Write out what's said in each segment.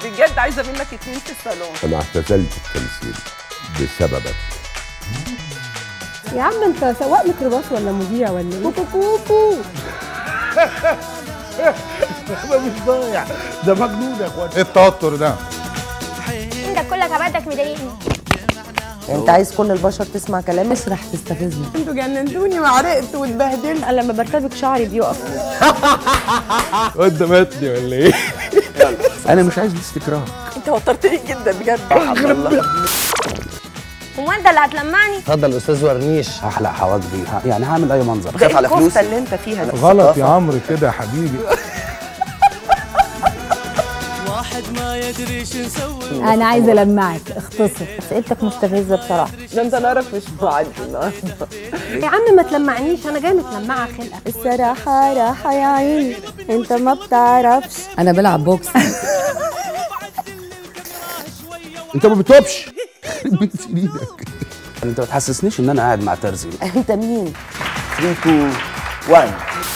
بجد عايزه منك اتنين في الصالون انا اعتزلت التمثيل بسببك يا عم انت سواق ميكروباص ولا مذيع ولا ايه؟ كوكو كوكو ده مش ضايع ده مجنون يا اخوان ايه التوتر ده انت كلك عبادك مضايقني انت عايز كل البشر تسمع كلامي اسرح تستفزني انتوا جننتوني وعرقت واتبهدلت انا لما برتبك شعري بيقف انت ماتني ولا ايه انا مش عايز الاستكراه انت وترتني جدا بجد هو انت اللي هتلمعني اتفضل استاذ ورنيش هحلق حواجبي ه- يعني هعمل اي منظر خاف على فلوسي اللي انت فيها دي غلط يا عمرو كده يا حبيبي انا عايزه المعك اختصر اسئلتك مستفزه بصراحه ده انت نارك مش معدي النهارده يا عم ما تلمعنيش انا جايه متلمعه خلقه الصراحه راحه يا عيني انت ما بتعرفش انا بلعب بوكس انت ما بتوبش بنت ايدك انت ما تحسسنيش ان انا قاعد مع ترزي انت مين 3 2 1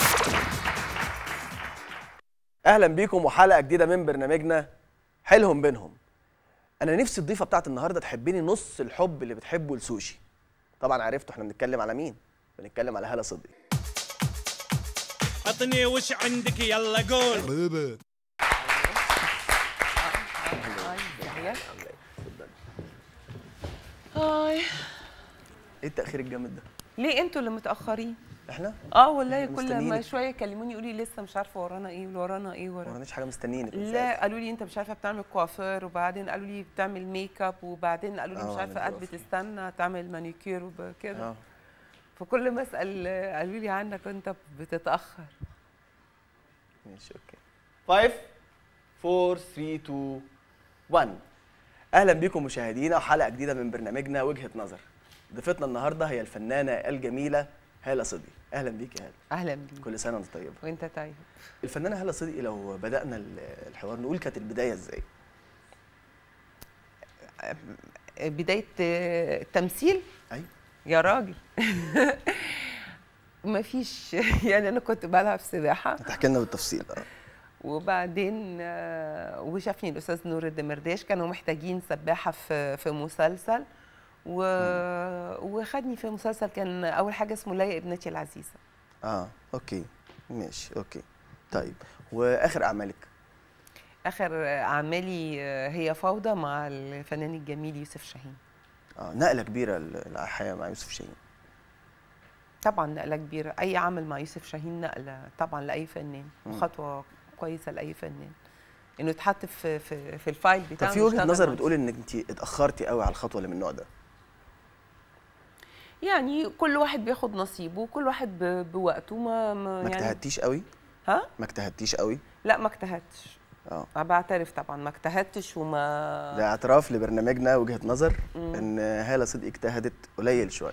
اهلا بيكم وحلقه جديده من برنامجنا حيلهم بينهم انا نفسي الضيفه بتاعت النهارده تحبني نص الحب اللي بتحبه لسوشي طبعا عرفتوا احنا بنتكلم على مين بنتكلم على هاله صدقي عطني وش عندك يلا قول هاي ايه التاخير الجامد ده ليه انتوا اللي متاخرين احنا اه والله إحنا كل ما مستنيينك. شويه يكلموني يقولوا لي لسه مش عارفه ورانا ايه ورانا ايه ما ورانا عندناش حاجه مستنيينك من لا قالوا لي انت مش عارفه بتعمل كوافير وبعدين قالوا لي بتعمل ميك اب وبعدين قالوا لي آه، مش عارفه أعمل قد coiffure. بتستنى تعمل مانيكير وكده ساعتها. اه فكل ما اسال آه، قالوا لي عنك انت بتتاخر ماشي اوكي 5 4 3 2 1 اهلا بيكم مشاهدينا وحلقه جديده من برنامجنا وجهه نظر ضيفتنا النهارده هي الفنانه الجميله هاله صدقي اهلا بيك يا هاله اهلا بيك كل سنه وانت طيبه وانت طيب الفنانه هاله صدقي لو بدانا ال- الحوار نقول كانت البدايه ازاي بدايه آه، التمثيل ايوه يا راجل ما فيش يعني انا كنت بلعب سباحه تحكي لنا بالتفصيل اه وبعدين آه، وشافني الاستاذ نور الدمرداش كانوا محتاجين سباحه في في مسلسل و... وخدني في مسلسل كان اول حاجه اسمه ليا ابنتي العزيزه اه اوكي ماشي اوكي طيب واخر اعمالك اخر اعمالي آه، هي فوضى مع الفنان الجميل يوسف شاهين اه نقله كبيره ال- الحياه مع يوسف شاهين طبعا نقله كبيره اي عمل مع يوسف شاهين نقله طبعا لاي فنان وخطوه كويسه لاي فنان انه يتحط في في, في الفايل طب بتاعه في وجهه ويشتغل نظر مع بتقول انك انت اتاخرتي قوي على الخطوه اللي من النوع ده يعني كل واحد بياخد نصيبه وكل واحد ب- بوقته ما, ما ما يعني اجتهدتيش قوي ها ما اجتهدتيش قوي لا ما اجتهدتش اه أنا بعترف طبعا ما اجتهدتش وما ده اعتراف لبرنامجنا وجهه نظر ان هاله صدقي اجتهدت قليل شويه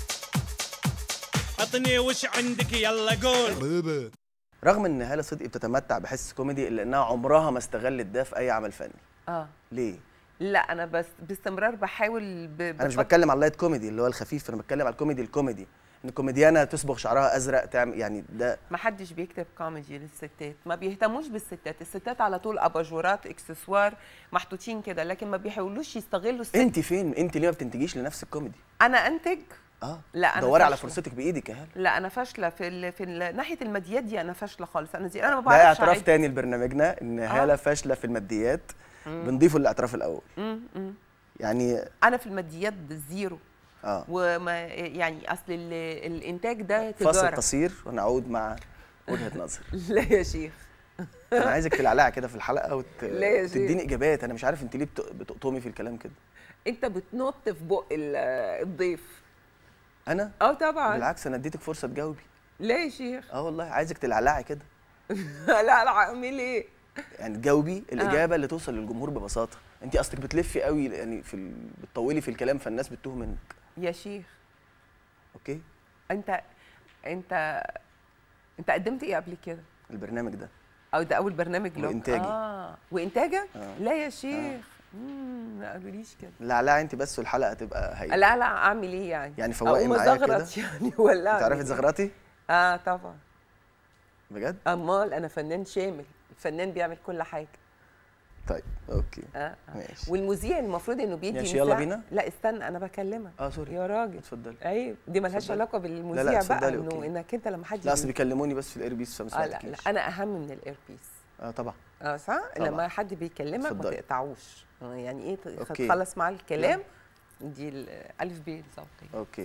عطني وش عندك يلا قول رغم ان هاله صدقي بتتمتع بحس كوميدي الا انها عمرها ما استغلت ده في اي عمل فني اه ليه لا انا بس باستمرار بحاول ب... انا مش بفكر- بتكلم على اللايت كوميدي اللي هو الخفيف انا بتكلم على الكوميدي الكوميدي ان الكوميديانه تصبغ شعرها ازرق تعمل يعني ده ما حدش بيكتب كوميدي للستات ما بيهتموش بالستات الستات على طول اباجورات اكسسوار محطوطين كده لكن ما بيحاولوش يستغلوا الست انت فين انت ليه ما بتنتجيش لنفسك كوميدي انا انتج اه لا، أنا دوري على فاشلة. فرصتك بايدك يا هاله لا انا فاشله في ال... في ال... ناحيه الماديات دي انا فاشله خالص انا دي انا ما ده بعرفش اعتراف أعد. تاني لبرنامجنا ان هاله فاشله في الماديات بنضيفه للاعتراف الاول مم، مم. يعني انا في الماديات زيرو اه وما يعني اصل ال... الانتاج ده فاصل تجاره قصير ونعود مع وجهه نظر لا يا شيخ انا عايزك تلعلعي كده في الحلقه وت... لا يا شيخ. وتديني اجابات انا مش عارف انت ليه بت... بتقطمي في الكلام كده انت بتنط في بق ال- الضيف انا اه طبعا بالعكس انا اديتك فرصه تجاوبي لا يا شيخ اه والله عايزك تلعلعي كده لا لا اعمل ايه يعني تجاوبي الاجابه اللي توصل للجمهور ببساطه انت اصلك بتلفي قوي يعني في ال... بتطولي في الكلام فالناس بتتوه منك يا شيخ اوكي انت انت انت قدمت ايه قبل كده البرنامج ده او ده اول برنامج له وإنتاجي. اه وانتاجك آه. لا يا شيخ مم، ما قالوليش كده لعلعي انت بس والحلقه تبقى هايله لا لا اعمل ايه يعني يعني فوقي أقوم معايا أزغرط كده. يعني ولا أعمل تعرفي إيه؟ تزغرطي اه طبعا بجد امال انا فنان شامل الفنان بيعمل كل حاجه طيب اوكي آه. ماشي والمذيع المفروض انه بيدي ماشي، يلا مساحة- بينا. لا استنى انا بكلمك اه سوري يا راجل اتفضلي عيب دي ملهاش اتفضلي. علاقه لا، بالمذيع بقى اتفضلي، انه أوكي. انك انت لما حد لا اصل بي- بيكلموني بس في الايربيس فما اه لا لا سمعتكيش انا اهم من الايربيس اه طبعا اه صح طبعا. لما حد بيكلمك ما اتفضلي. تقطعوش آه، يعني ايه ت- أوكي. تخلص معاه الكلام دي الالف ب الصوتيه اوكي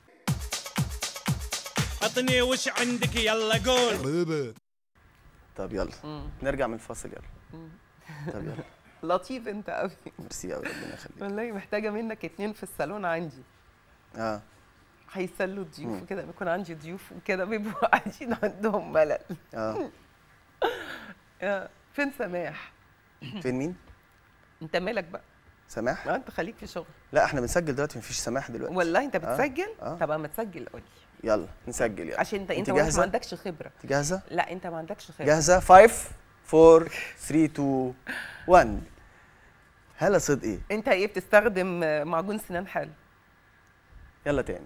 عطني وش عندك يلا قول طب يلا مم. نرجع من الفاصل يلا طب يلا لطيف انت قوي ميرسي قوي ربنا يخليك والله محتاجه منك اتنين في الصالون عندي اه هيسلوا الضيوف مم. وكده بيكون عندي ضيوف وكده بيبقوا قاعدين عندهم ملل اه آه، فين سماح فين مين انت مالك بقى سماح آه، انت خليك في شغل لا احنا بنسجل دلوقتي مفيش سماح دلوقتي والله انت آه، بتسجل آه. طب اما تسجل قول لي يلا نسجل يلا عشان انت انت انت واضح ما جاهزه عندكش خبره انت جاهزه لا انت ما عندكش خبره جاهزه 5 4 3 2 1 هلا صدقي انت ايه بتستخدم آه، معجون سنان حلو يلا تاني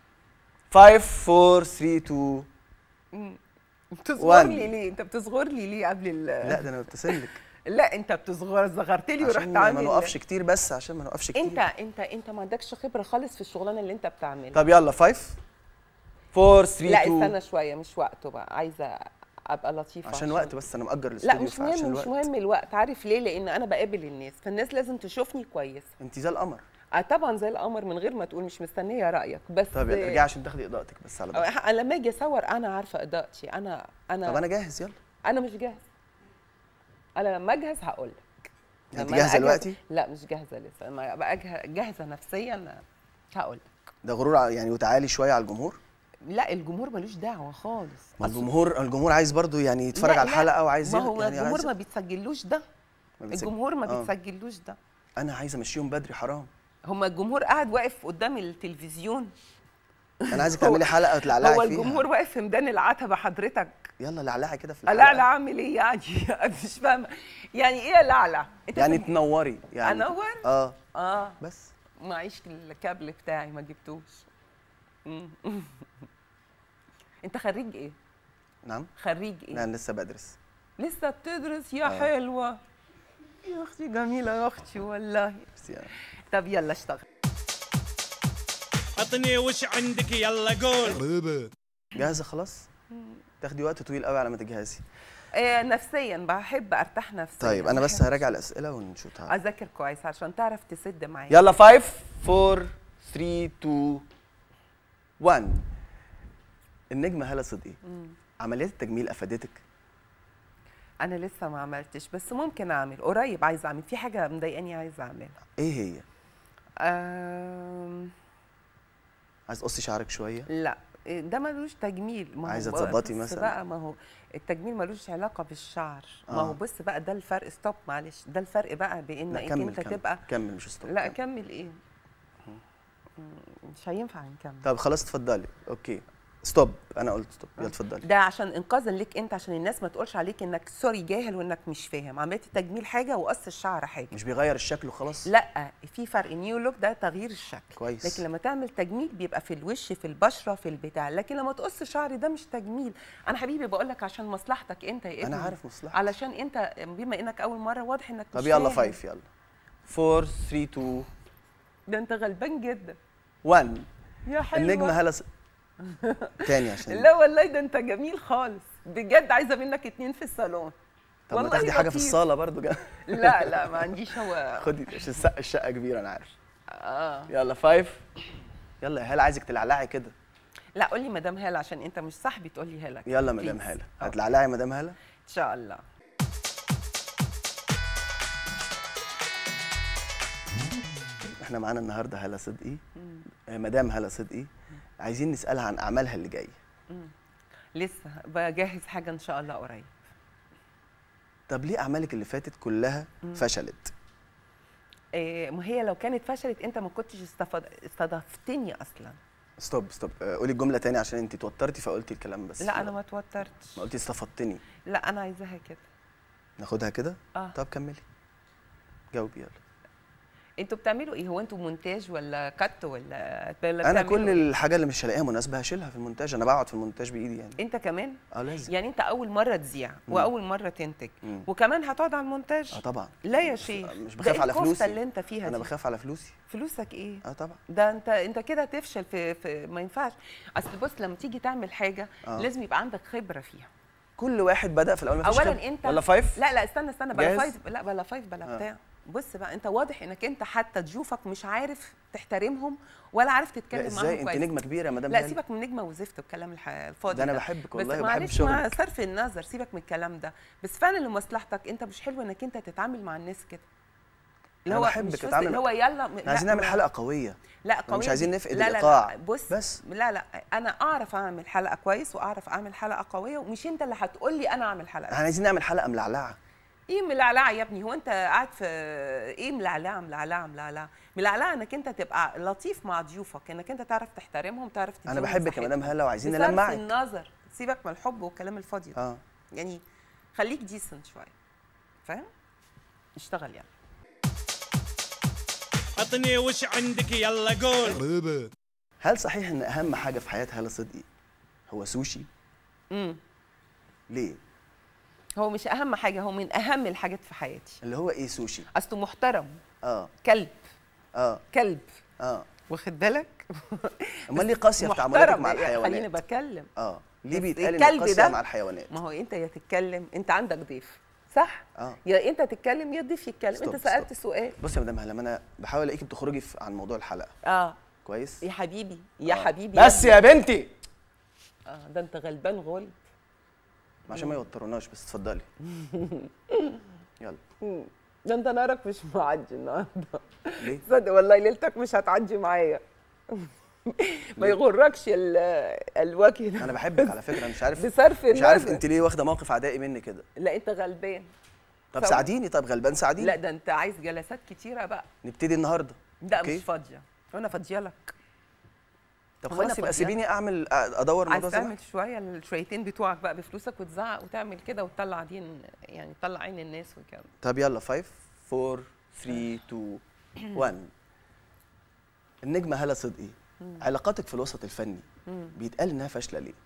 5 4 3 2 بتصغر وان. لي ليه انت بتصغر لي ليه قبل ال لا ده انا ببتسم لك لا انت بتصغر صغرت لي ورحت عشان ما عامل نوقفش كتير بس عشان ما نوقفش كتير انت انت انت ما عندكش خبره خالص في الشغلانه اللي انت بتعملها طب يلا 5 4 3 لا 2 استنى شويه مش وقته بقى عايزه ابقى لطيفه عشان وقت بس انا مأجر لا الاستوديو مش فعشان مهم مش الوقت. مهم الوقت عارف ليه لان انا بقابل الناس فالناس لازم تشوفني كويس انت زي القمر اه طبعا زي القمر من غير ما تقول مش مستنيه رايك بس طب يلا ارجعي عشان تاخدي اضاءتك بس على بس آه، لما اجي اصور انا عارفه ادائتي انا انا طب انا جاهز يلا انا مش جاهز انا لما اجهز هقول لك انت لما أنا جاهزه أجهز- دلوقتي لا مش جاهزه لسه لما ابقى أجه- جاهزه نفسيا هقول لك ده غرور ع- يعني وتعالي شويه على الجمهور لا الجمهور ملوش دعوه خالص ما أصل- الجمهور الجمهور عايز برضو يعني يتفرج لا، على لا، الحلقه وعايز ما يل- هو يعني الجمهور عايز- ما بيتسجلوش ده ما بيتسجل. الجمهور ما آه. بيتسجلوش ده انا عايز امشيهم بدري حرام هما الجمهور قاعد واقف قدام التلفزيون انا عايزك تعملي حلقه وتلعلعي هو فيها الجمهور واقف في ميدان العتبه حضرتك يلا لعلعي كده في لا الحلقه لا اعمل ايه يعني أنا مش فاهمه يعني ايه لعلع انت يعني في- تنوري يعني انور اه اه بس معيش الكابل بتاعي ما جبتوش مم. انت خريج ايه نعم خريج ايه لا انا لسه بدرس لسه بتدرس يا آه. حلوه يا اختي جميله يا اختي والله بس يعني طب يلا اشتغل عطني وش عندك يلا قول جاهزه خلاص تاخدي وقت طويل قوي على ما تجهزي آه نفسيا بحب ارتاح نفسيا طيب انا بس بحب هراجع الاسئله ونشوفها اذاكر كويس عشان تعرف تسد معايا يلا 5 4 3 2 1 النجمه هاله صدقي عمليات التجميل افادتك انا لسه ما عملتش بس ممكن اعمل قريب عايزه اعمل في حاجه مضايقاني عايزه اعملها ايه هي أم... عايز تقصي شعرك شويه لا ده ملوش تجميل ما هو عايزة بقى- تظبطي بص مثلاً؟ بقى ما هو التجميل ملوش علاقه بالشعر ما آه. هو بص بقى ده الفرق ستوب معلش ده الفرق بقى لا بانك كمل انت كمل تبقى كمل مش ستوب لا كمل. كمل ايه مم، مش هينفع نكمل طب خلاص اتفضلي اوكي ستوب انا قلت ستوب يلا اتفضلي ده عشان انقاذا ليك انت عشان الناس ما تقولش عليك انك سوري جاهل وانك مش فاهم عمليه التجميل حاجه وقص الشعر حاجه مش بيغير الشكل وخلاص لا في فرق نيو لوك ده تغيير الشكل كويس. لكن لما تعمل تجميل بيبقى في الوش في البشره في البتاع لكن لما تقص شعري ده مش تجميل انا حبيبي بقول لك عشان مصلحتك انت يا انا ابني. عارف مصلحتك علشان انت بما انك اول مره واضح انك طب مش يلا فاهم. 5 يلا 4 3 2 ده انت غلبان جدا 1 يا حلوه النجمه هاله ص... تاني عشان لا والله ده انت جميل خالص بجد عايزه منك اتنين في الصالون طب ما والله تاخدي حاجه في لطيف. الصاله برضو جا- لا لا ما عنديش هو خدي عشان الشقه الشقه كبيره انا عارف اه يلا 5 يلا يا هاله عايزك تلعلعي كده لا قول لي مدام هاله عشان انت مش صاحبي تقول لي هاله يلا مدام Please. هاله آه. هتلعلعي مدام هاله ان شاء الله احنا معانا النهارده هاله صدقي آه، مدام هاله صدقي عايزين نسالها عن اعمالها اللي جايه لسه بجهز حاجه ان شاء الله قريب طب ليه اعمالك اللي فاتت كلها فشلت إيه ما هي لو كانت فشلت انت ما كنتش استفاد... استضفتني اصلا ستوب ستوب آه، قولي الجمله تاني عشان انت توترتي فقلتي الكلام بس لا انا ما توترتش ما قلتي استفدتني لا انا عايزاها كده ناخدها كده اه طب كملي جاوبي يلا انتوا بتعملوا ايه هو انتوا مونتاج ولا كات ولا ولا انا بتعملوا كل إيه؟ الحاجه اللي مش هلاقيها مناسبه هشيلها في المونتاج انا بقعد في المونتاج بايدي يعني انت كمان اه لازم يعني انت اول مره تذيع واول مره تنتج مم. وكمان هتقعد على المونتاج اه طبعا لا يا شيخ مش ده بخاف على الكفتة فلوسي اللي انت فيها انا دي. بخاف على فلوسي فلوسك ايه اه طبعا ده انت انت كده تفشل في, في ما ينفعش اصل بص لما تيجي تعمل حاجه آه. لازم يبقى عندك خبره فيها كل واحد بدا في الاول ما فيش اولا خبرة. انت ولا فايف لا لا استنى استنى بلا جاهز؟ فايف لا بلا فايف بلا آه. بتاع بص بقى انت واضح انك انت حتى ضيوفك مش عارف تحترمهم ولا عارف تتكلم لا معاهم ازاي انت كويس. نجمه كبيره يا مدام لا هاني. سيبك من نجمه وزفت والكلام الح- الفاضي ده انا بحبك والله بس وبحب معلش مع شغلك صرف النظر سيبك من الكلام ده بس فعلا لمصلحتك انت مش حلو انك انت تتعامل مع الناس كده اللي أنا هو بحبك مش بس أتعامل اللي هو يلا م- احنا عايزين لا، نعمل حلقه قويه لا مش قوية عايزين دي- نفقد لا لا الإيقاع. لا بص بس. لا لا انا اعرف اعمل حلقه كويس واعرف اعمل حلقه قويه ومش انت اللي هتقول لي انا اعمل حلقه احنا عايزين نعمل حلقه ملعلعه ايه ملعلعه يا ابني هو انت قاعد في ايه ملعلعه ملعلعه ملعلعه ملعلعه انك انت تبقى لطيف مع ضيوفك انك انت تعرف تحترمهم تعرف انا تديهم بحبك يا مساحتهم. مدام هلا وعايزين بصرف نلمعك النظر سيبك من الحب والكلام الفاضي ده اه يعني خليك ديسنت شويه فاهم اشتغل يعني عطني وش عندك يلا قول هل صحيح ان اهم حاجه في حياه هلا صدقي هو سوشي امم ليه هو مش اهم حاجه هو من اهم الحاجات في حياتي اللي هو ايه سوشي اصله محترم اه كلب اه كلب اه واخد بالك امال ليه قاسيه في تعاملاتك محترم مع يعني خليني الحيوانات بتكلم اه ليه بس بيتقال الكلب ان قاسيه ده- مع الحيوانات ما هو انت يا تتكلم انت عندك ضيف صح اه يا انت تتكلم يا الضيف يتكلم ستوب، انت سالت ستوب. سؤال بص يا مدام هلا ما انا بحاول الاقيكي بتخرجي في- عن موضوع الحلقه اه كويس يا حبيبي يا آه. حبيبي بس يا بنتي اه ده انت غلبان غلب عشان ما يوتروناش بس اتفضلي يلا ده انت نارك مش معدي النهارده ليه صدق والله ليلتك مش هتعدي معايا ما يغركش ال- الوجه ده انا بحبك على فكره مش عارف بصرف مش عارف النظر. انت ليه واخده موقف عدائي مني كده لا انت غلبان طب سوا. ساعديني طب غلبان ساعديني لا ده انت عايز جلسات كتيره بقى نبتدي النهارده لا أوكي. مش فاضيه وانا فاضيه لك طب هو أنا خلاص يبقى فاضية؟ سيبيني اعمل ادور عايز الموضوع تعمل ده شويه الشويتين بتوعك بقى بفلوسك وتزعق وتعمل كده وتطلع دين يعني تطلع عين الناس وكده طب يلا 5 4 3 2 1 النجمه هلا صدقي علاقاتك في الوسط الفني بيتقال انها فاشله ليه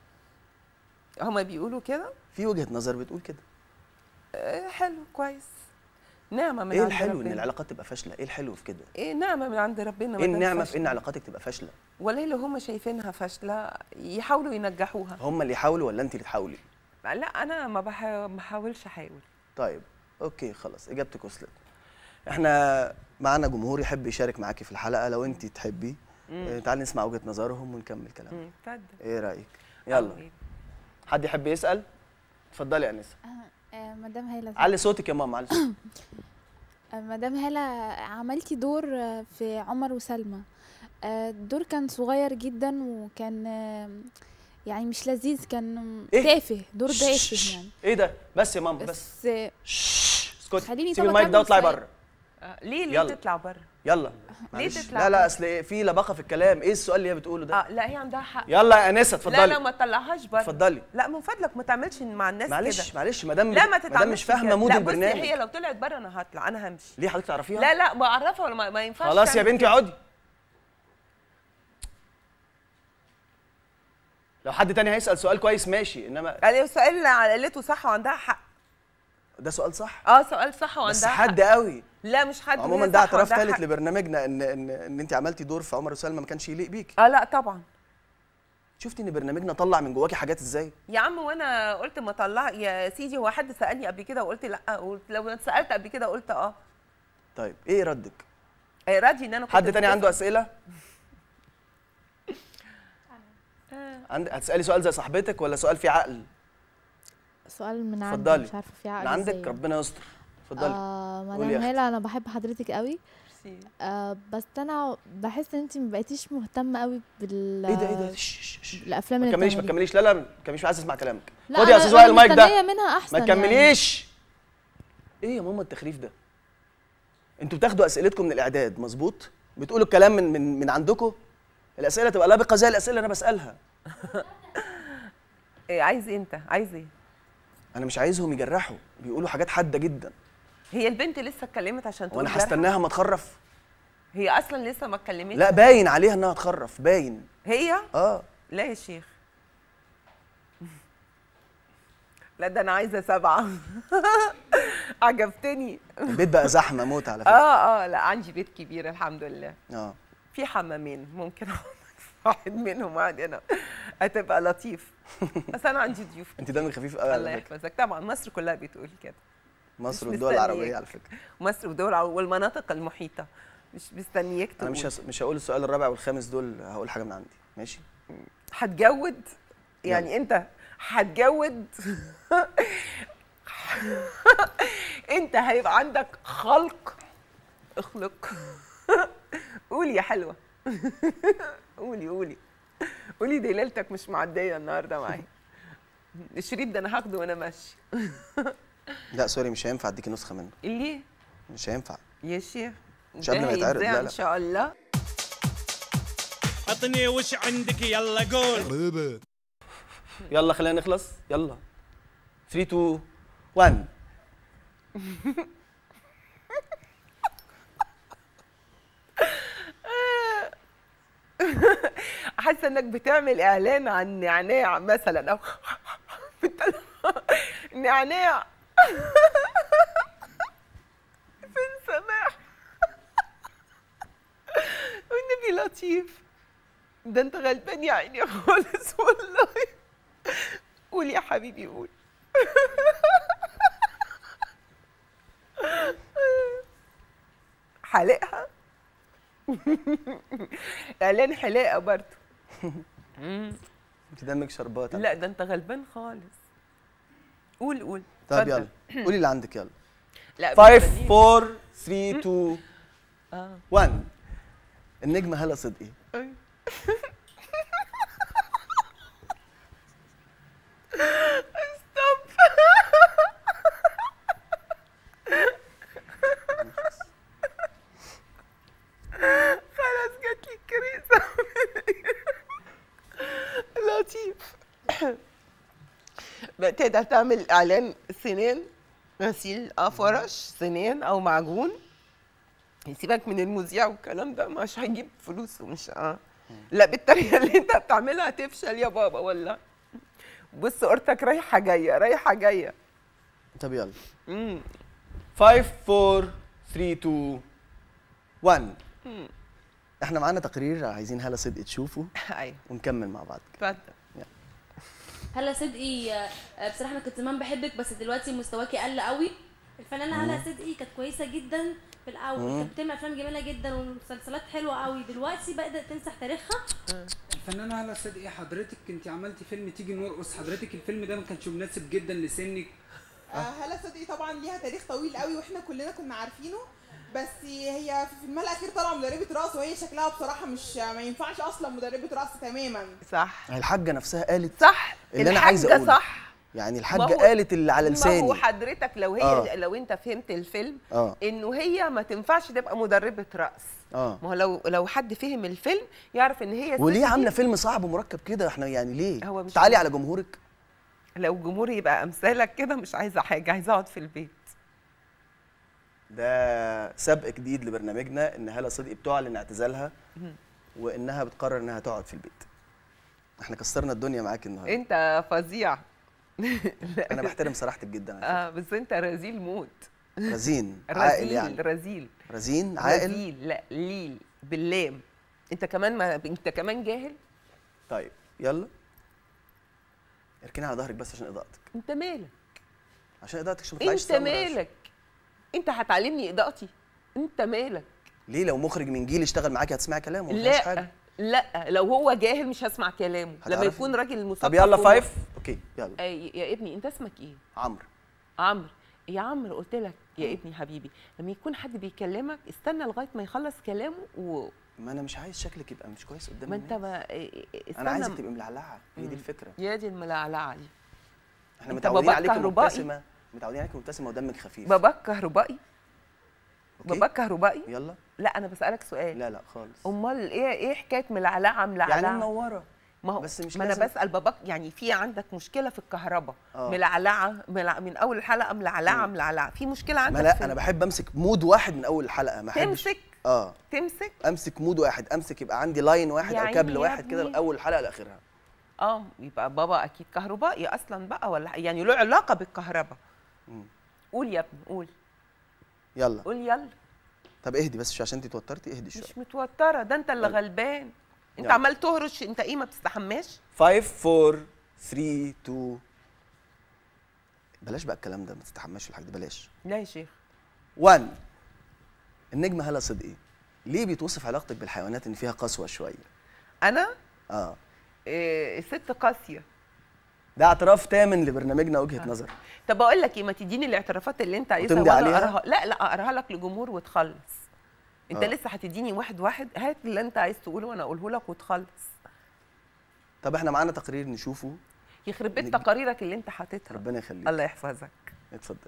هما بيقولوا كده في وجهه نظر بتقول كده آه، حلو كويس نعمه من ايه عند الحلو ان ربنا. العلاقات تبقى فاشله ايه الحلو في كده ايه نعمه من عند ربنا ايه ما دام النعمه في ان فاشلة. علاقاتك تبقى فاشله ولا اللي هم شايفينها فاشله يحاولوا ينجحوها هم اللي يحاولوا ولا انت اللي تحاولي لا انا ما بحا- ما بحاولش احاول طيب اوكي خلاص اجابتك وصلت احنا معانا جمهور يحب يشارك معاكي في الحلقه لو انت تحبي اه تعالي نسمع وجهه نظرهم ونكمل كلامنا مم، اتفضل ايه رايك يلا أوي. حد يحب يسال اتفضلي يا انسه آه، مدام هالة علي صوتك يا ماما علي صوتك آه، مدام هالة عملتي دور آه، في عمر وسلمى آه، الدور كان صغير جدا وكان آه، يعني مش لذيذ كان إيه؟ تافه دور شش، تافه شش. يعني ايه ده بس يا ماما بس بس آه، شش، اسكتي خليني سيبي طب المايك ده أكمل واطلعي سؤال. بره آه، ليه ليه يلا. تطلع بره يلا ليه معلش. تطلع لا لا بره؟ اصل إيه، في لباقه في الكلام ايه السؤال اللي هي بتقوله ده اه لا هي عندها حق يلا يا انسه لا لا اتفضلي ما تطلعهاش بره اتفضلي لا من فضلك ما تعملش مع الناس معلش كده معلش مدام لا ما مدام تتعاملش مش فاهمه كده. مود لا بصي البرنامج هي لو طلعت بره انا هطلع انا همشي ليه حضرتك تعرفيها لا لا بعرفها ولا ما, ما ينفعش خلاص يا تعمل بنتي كده. اقعدي لو حد تاني هيسال سؤال كويس ماشي انما قال السؤال اللي قالته صح وعندها حق ده سؤال صح اه سؤال صح وعندها بس حق حد قوي لا مش حد عموما وهي ده صح اعتراف وعندها ثالث حق. لبرنامجنا ان ان ان انت عملتي دور في عمر وسلمى ما كانش يليق بيكي اه لا طبعا شفتي ان برنامجنا طلع من جواكي حاجات ازاي يا عم وانا قلت ما طلع يا سيدي هو حد سالني قبل كده وقلت لا قلت لو اتسالت قبل كده قلت اه طيب ايه ردك إيه راضي ان انا كنت حد تاني بتسأل. عنده اسئله عند هتسالي سؤال زي صاحبتك ولا سؤال فيه عقل سؤال من عندي اتفضلي. مش عارفه في من عقل عندك إزاي. ربنا يستر اتفضلي آه قولي يا مدام أختي. هالة انا بحب حضرتك قوي ميرسي. آه بس انا بحس ان انت ما بقيتيش مهتمه قوي بال ايه ده ايه ده شش، شش، شش. الافلام ما اللي تكمليش ما بتعمليها. تكمليش لا لا ما تكمليش مش عايز اسمع كلامك لا خدي يا أنا- استاذ وائل أنا المايك ده مستنية منها احسن ما يعني. تكمليش ايه يا ماما التخريف ده انتوا بتاخدوا اسئلتكم من الاعداد مظبوط بتقولوا الكلام من من من عندكم الاسئله تبقى لابقه زي الاسئله اللي انا بسالها إيه عايز إيه انت عايز ايه انا مش عايزهم يجرحوا بيقولوا حاجات حاده جدا هي البنت لسه اتكلمت عشان تقول وانا جرح؟ هستناها ما تخرف هي اصلا لسه ما اتكلمتش لا باين عليها انها تخرف باين هي اه لا يا شيخ لا ده انا عايزه سبعه عجبتني البيت بقى زحمه موت على فكره اه اه لا عندي بيت كبير الحمد لله اه في حمامين ممكن أقعد واحد منهم قاعد هنا هتبقى لطيف بس انا عندي ضيوف انت دمك خفيف قوي الله على فكره يحفظك طبعا مصر كلها بتقول كده مصر مش والدول مستنياك. العربيه على فكره مصر والدول العربية والمناطق المحيطه مش مستنياك انا تقول مش هس... مش هقول السؤال الرابع والخامس دول هقول حاجه من عندي ماشي هتجود يعني انت هتجود انت هيبقى عندك خلق اخلق قولي يا حلوه قولي قولي قولي دي ليلتك مش معديه النهارده معايا الشريط ده انا هاخده وانا ماشي لا سوري مش هينفع اديكي نسخه منه ليه مش هينفع يا شيخ مش قبل ده ما يتعرض، هيتذاع لا، ان لا. شاء الله عطني وش عندك يلا قول يلا خلينا نخلص يلا 3 2 1 حاسه انك بتعمل اعلان عن نعناع مثلا او بت- نعناع فين سماح والنبي لطيف ده انت غلبان يا عيني خالص والله قول يا حبيبي قول حالقها اعلان حلاقه برضه انت دمك شربات لا ده انت غلبان خالص قول قول طب اتفضل. يلا قولي اللي عندك يلا لا 5 مستنيك. 4 3 2 اه 1 النجمه هلا صدقي أيوة. ستوب خلاص جات لي الكريسه لطيف بقى تقدر تعمل اعلان سنان غسيل اه فرش سنان او معجون سيبك من المذيع والكلام ده مش هيجيب فلوس ومش اه لا بالطريقه اللي انت بتعملها هتفشل يا بابا والله بص اختك رايحه جايه رايحه جايه طب يلا امم 5 4 3 2 1 احنا معانا تقرير عايزين هلا صدقي تشوفه ايوه ونكمل مع بعض اتفضل هلا صدقي آه، بصراحه انا كنت زمان بحبك بس دلوقتي مستواكي قل قوي الفنانه هلا صدقي كانت كويسه جدا في الاول مم. كانت بتعمل افلام جميله جدا ومسلسلات حلوه قوي دلوقتي بدات تمسح تاريخها الفنانة هلا صدقي حضرتك انت عملتي فيلم تيجي نرقص حضرتك الفيلم ده ما كانش مناسب جدا لسنك آه، هلا صدقي طبعا ليها تاريخ طويل قوي واحنا كلنا كنا عارفينه بس هي في فيلمها الاخير طالعه مدربه رقص وهي شكلها بصراحه مش ما ينفعش اصلا مدربه رقص تماما صح الحاجه نفسها قالت صح اللي انا عايز الحاجة اقوله صح يعني ما الحاجه هو- قالت اللي على ما هو لساني حضرتك لو هي آه. لو انت فهمت الفيلم اه انه هي ما تنفعش تبقى مدربه رقص اه ما هو لو لو حد فهم الفيلم يعرف ان هي وليه الست دي- عامله فيلم صعب ومركب كده احنا يعني ليه هو مش تعالي كده. على جمهورك لو جمهور يبقى امثالك كده مش عايزه حاجه عايزه اقعد في البيت ده سبق جديد لبرنامجنا ان هلا صدقي بتعلن اعتزالها وانها بتقرر انها تقعد في البيت احنا كسرنا الدنيا معاك النهارده انت فظيع انا بحترم صراحتك جدا على اه بس انت رزيل موت فكرة. رزين عاقل رزيل يعني رزيل رزين عاقل رزيل لا ليل باللام انت كمان ما انت كمان جاهل طيب يلا اركني على ظهرك بس عشان اضاءتك انت مالك عشان اضاءتك عشان ما تطلعيش انت سمرة. مالك انت هتعلمني اضاءتي انت مالك ليه لو مخرج من جيل اشتغل معاكي هتسمعي كلامه ما فيهاش لا حاجه لا لو هو جاهل مش هسمع كلامه لما هتعرفي؟ يكون راجل مثقف طب يلا وم- فايف اوكي يلا آه، يا ابني انت اسمك ايه عمرو عمرو يا عمرو قلت لك يا ابني حبيبي لما يكون حد بيكلمك استنى لغايه ما يخلص كلامه و... ما انا مش عايز شكلك يبقى مش كويس قدام ما انت الناس. ما إيه، استنى انا عايزك تبقي ملعلعه هي دي مم. الفكره يا دي الملعلعه دي احنا انت متعودين باباك عليكي كهربائي؟ مبتسمه متعودين عليكي مبتسمه ودمك خفيف باباك كهربائي أوكي؟ باباك كهربائي يلا لا انا بسالك سؤال لا لا خالص امال ايه ايه حكايه ملعلعه ملعلعه يعني منوره ما هو بس مش ما انا لازم- بسال باباك يعني في عندك مشكله في الكهرباء آه. ملعلعه ملع... من اول الحلقه ملعلعه ملعلعه في مشكله عندك ما لا في انا بحب امسك مود واحد من اول الحلقه ما احبش تمسك اه تمسك امسك مود واحد امسك يبقى عندي لاين واحد يا او عيني كابل يا واحد كده ابني. من اول الحلقه لاخرها اه يبقى بابا اكيد كهربائي اصلا بقى ولا يعني له علاقه بالكهرباء مم. قول يا ابني قول يلا قول يلا طب اهدي بس عشان انت اتوترتي اهدي شويه مش متوتره ده انت اللي غلبان انت يلا. عمال تهرش انت ايه ما بتستحماش 5 4 3 2 بلاش بقى الكلام ده ما تستحماش في الحاجه دي بلاش لا يا شيخ 1 النجمه هلا صدقي ليه بيتوصف علاقتك بالحيوانات ان فيها قسوه شويه انا اه إيه ست قاسيه ده اعتراف تامن لبرنامجنا وجهه نظر طب اقول لك ايه ما تديني الاعترافات اللي انت عايزها وتمضي وانا عليها؟ اقراها لا لا اقراها لك لجمهور وتخلص انت آه. لسه هتديني واحد واحد هات اللي انت عايز تقوله وانا اقوله لك وتخلص طب احنا معانا تقرير نشوفه يخرب بيت نجم. تقاريرك اللي انت حاططها ربنا يخليك الله يحفظك اتفضل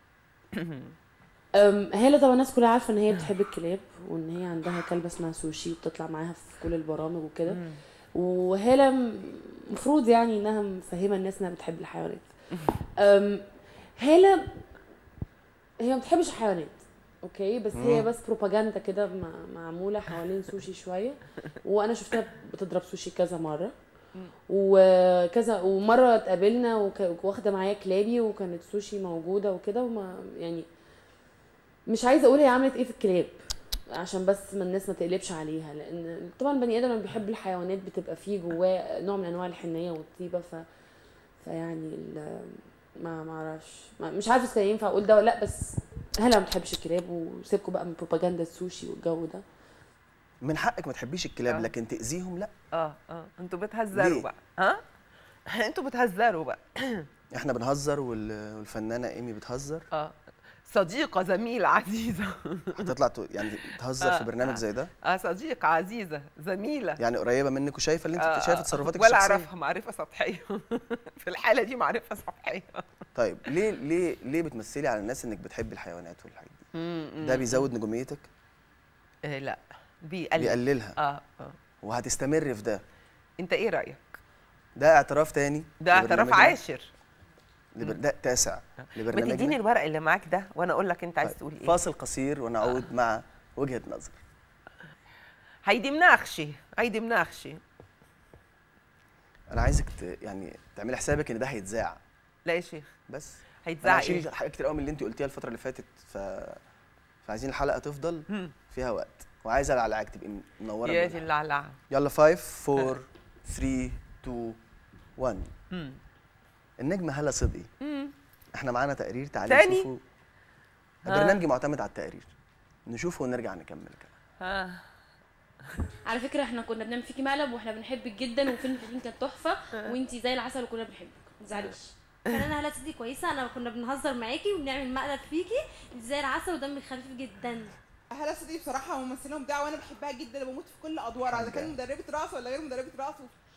أم، هالة طبعا الناس كلها عارفه ان هي بتحب الكلاب وان هي عندها كلبه اسمها سوشي وبتطلع معاها في كل البرامج وكده وهالة م- مفروض يعني انها مفهمه الناس انها بتحب الحيوانات أم، هالة هي ما بتحبش الحيوانات اوكي بس هي مم. بس بروباجندا كده مع- معموله حوالين سوشي شويه وانا شفتها بتضرب سوشي كذا مره وكذا ومره اتقابلنا وك- واخده معايا كلابي وكانت سوشي موجوده وكده وما يعني مش عايزه اقول هي عملت ايه في الكلاب عشان بس ما الناس ما تقلبش عليها لان طبعا البني ادم لما بيحب الحيوانات بتبقى فيه جواه نوع من انواع الحنيه والطيبه ف فيعني ال- ما ما اعرفش ما- مش عارفه اذا كان ينفع اقول ده ولا لا بس هلا ما بتحبش الكلاب وسيبكوا بقى من بروباجندا السوشي والجو ده من حقك ما تحبيش الكلاب آه. لكن تاذيهم لا اه اه انتوا بتهزروا ليه؟ بقى ها انتوا بتهزروا بقى احنا بنهزر وال- والفنانه ايمي بتهزر اه صديقة زميلة عزيزة هتطلع ت- يعني تهزر في آه، برنامج آه. زي ده اه صديقة عزيزة زميلة يعني قريبه منك وشايفه اللي انت آه، شايفه آه، تصرفاتك ولا الشخصيه اعرفها معرفة سطحية في الحالة دي معرفة سطحية طيب ليه ليه ليه بتمثلي على الناس انك بتحبي الحيوانات والحاجات دي مم، ده مم، بيزود نجوميتك آه لا بيقلل بيقللها اه اه وهتستمر في ده انت ايه رأيك؟ ده اعتراف تاني ده اعتراف لبرنامجنا. عاشر لبر... ده تاسع ما لبرنامجنا تديني الورق اللي معاك ده وانا اقول لك انت عايز طيب، تقول ايه فاصل قصير ونعود مع وجهه نظر هيدي مناخشي هيدي مناخشي انا عايزك ت... يعني تعملي حسابك ان ده هيتذاع لا يا شيخ بس هيتذاع أنا هشيل ايه؟ حاجات كتير قوي من اللي انت قلتيها الفتره اللي فاتت ف فعايزين الحلقه تفضل مم. فيها وقت وعايزه العلاج تبقي منوره يا بالله. دي اللعلعة يلا 5 4 3 2 1 مم. النجمه هلا صدقي مم. احنا معانا تقرير تعالي تاني؟ نشوفه ها. برنامجي معتمد على التقرير نشوفه ونرجع نكمل كلام ها على فكره احنا كنا بنعمل فيكي مقلب واحنا بنحبك جدا وفيلم فيلم كانت تحفه وانتي زي العسل وكلنا بنحبك ما تزعليش فنانة هلا صدقي كويسة أنا كنا بنهزر معاكي وبنعمل مقلب فيكي انت زي العسل ودمك خفيف جدا هلا صدقي بصراحه ممثله مبدعه وانا بحبها جدا بموت في كل ادوارها اذا كان مدربه رقص ولا غير مدربه رقص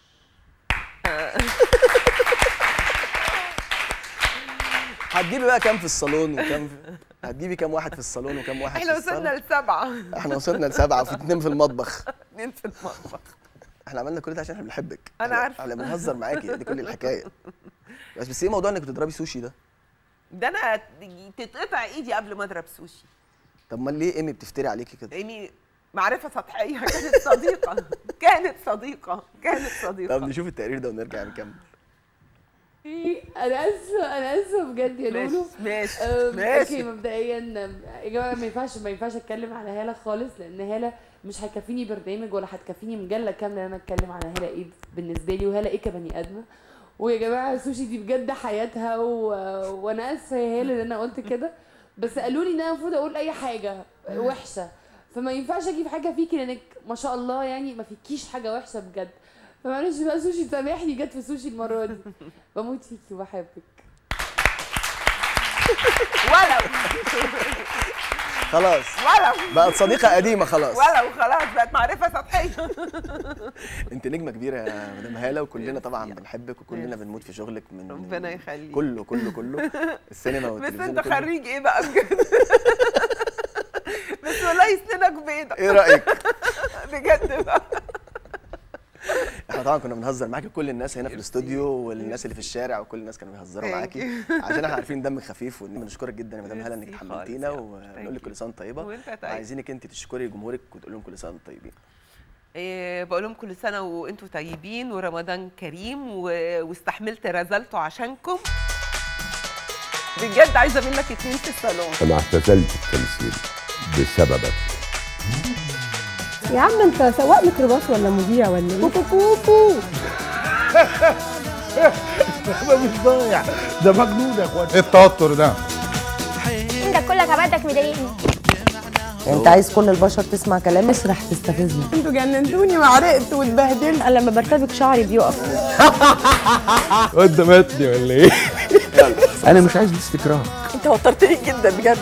هتجيبي بقى كام في الصالون وكام في... هتجيبي كام واحد في الصالون وكام واحد احنا في وصلنا الصالة لسبعة احنا وصلنا لسبعه وفي اتنين في المطبخ اتنين في المطبخ احنا عملنا كل ده عشان احنا بنحبك أنا إحنا- عارفة. احنا بنهزر معاكي دي كل الحكايه بس بس ايه موضوع انك بتضربي سوشي ده ده انا تتقطع ايدي قبل ما اضرب سوشي طب ما ليه ايمي بتفتري عليكي كده لاني معرفة سطحية كانت صديقة كانت صديقة كانت صديقة طب نشوف التقرير ده ونرجع نكمل انا اسفه انا اسفه بجد يا ماشي، لولو ماشي، أم، ماشي. اوكي مبدئيا أم، يا جماعه ما ينفعش ما ينفعش اتكلم على هاله خالص لان هاله مش هيكفيني برنامج ولا هتكفيني مجله كامله ان انا اتكلم على هاله ايه بالنسبه لي وهاله ايه كبني ادمه ويا جماعه سوشي دي بجد حياتها و... وانا اسفه يا هاله ان انا قلت كده بس قالوا لي ان انا المفروض اقول اي حاجه وحشه فما ينفعش اجيب حاجه فيكي لانك ما شاء الله يعني ما فيكيش حاجه وحشه بجد فمعلش بقى سوشي سامحني جت في سوشي المره دي بموت فيكي وبحبك ولو خلاص ولو بقت صديقه قديمه خلاص ولو خلاص بقت معرفة سطحية انت نجمه كبيره يا مدام هاله وكلنا طبعا بنحبك وكلنا بنموت في شغلك من ربنا يخليك كله كله كله السينما بس والتلفزيون انت كله. خريج ايه بقى بجد بس والله سنك بيضة ايه رايك بجد بقى احنا احنا طبعا كنا بنهزر معاكي كل الناس هنا في الاستوديو والناس اللي في الشارع وكل الناس كانوا بيهزروا Thank معاكي you. عشان احنا عارفين دمك خفيف وبنشكرك جدا يا مدام هلا انك Merci تحملتينا خالص يا ونقول لك Thank كل سنه وانت طيبه وانت طيب. وعايزينك انت تشكري جمهورك وتقول لهم كل سنه وانتم طيبين إيه بقول لهم كل سنه وانتم طيبين ورمضان كريم و... واستحملت رزلته عشانكم بجد عايزه منك اتنين في الصالون انا اعتزلت التمثيل بسببك يا عم انت سواق ميكروباص ولا مذيع ولا ايه كوكو كوكو ده مش ضايع ده مجنون يا اخوان ايه التوتر ده انت كلك عبادك مضايقني انت عايز كل البشر تسمع كلام اسرح تستفزني انتوا جننتوني وعرقت واتبهدلت انا لما برتبك شعري بيقف وانت ماتني ولا ايه انا مش عايز الاستكراه انت وترتني جدا بجد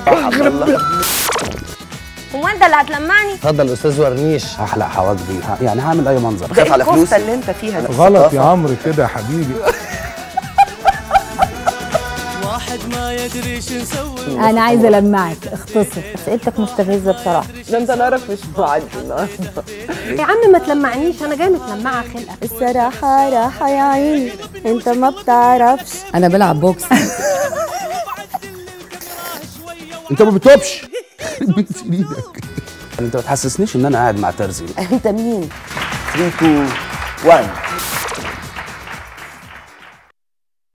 هو انت اللي هتلمعني اتفضل استاذ ورنيش هحلق حواجبي ه- يعني هعمل اي منظر بخاف على الكفته فلوسي اللي انت فيها دي غلط يا عمرو كده يا حبيبي انا عايزه المعك اختصر اسئلتك مستفزه بصراحه ده انت نارك مش معدي النهارده يا عم ما تلمعنيش انا جايه متلمعه خلقه الصراحه راحه يا عيني انت ما بتعرفش انا بلعب بوكس انت ما بتوبش بنت ايدك انت ما تحسسنيش ان انا قاعد مع ترزي انت مين 3 2 1